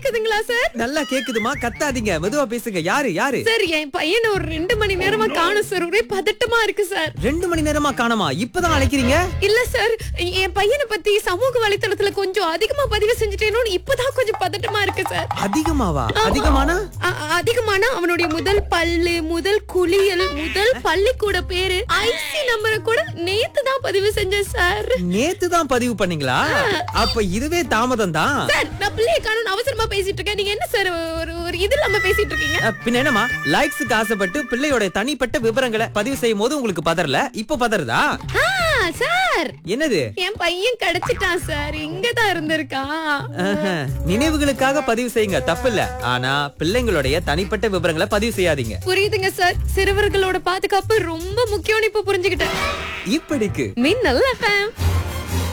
கேக்குதுங்களா சார் நல்லா கேக்குதுமா கத்தாதீங்க மெதுவா பேசுங்க யாரு யாரு சார் என் பையனை ஒரு ரெண்டு மணி நேரமா காணும் சார் ஒரே பதட்டமா இருக்கு சார் ரெண்டு மணி நேரமா காணோமா இப்பதான் அழைக்கிறீங்க இல்ல சார் என் பையனை பத்தி சமூக வலைத்தளத்துல கொஞ்சம் அதிகமா பதிவு செஞ்சுட்டேனோன்னு இப்பதான் கொஞ்சம் பதட்டமா இருக்கு சார் அதிகமாவா அதிகமானா அ- அதிகமான அவனுடைய முதல் பல்லு முதல் குளியல் முதல் பள்ளிக்கூட பேரு ஐசி நம்பரை கூட நேத்து தான் பதிவு செஞ்சேன் சார் நேத்து தான் பதிவு பண்ணீங்களா அப்ப இதுவே தாமதம் தான் சார் நான் பிள்ளைய காணும் அவசரமா பேசிட்டு இருக்கேன் நீங்க என்ன சார் ஒரு ஒரு இது இல்லாம பேசிட்டு இருக்கீங்க பின்ன என்னமா லைக்ஸுக்கு ஆசைப்பட்டு பிள்ளையோட தனிப்பட்ட விவரங்களை பதிவு செய்யும் போது உங்களுக்கு பதறல இப்ப பதறதா ஆ, சார் என்னது என் பையன் கிடைச்சிட்டான் சார் இங்கதான் இருந்திருக்கான் ஆஹா, நினைவுகளுக்காக பதிவு செய்யுங்க தப்பில்ல ஆனா பிள்ளைங்களுடைய தனிப்பட்ட விவரங்களை பதிவு செய்யாதீங்க புரியுதுங்க சார் சிறுவர்களோட பாதுகாப்பு ரொம்ப முக்கியம்னு இப்ப புரிஞ்சுக்கிட்டேன் இப்படிக்கு மின்னல் எஃப்எம்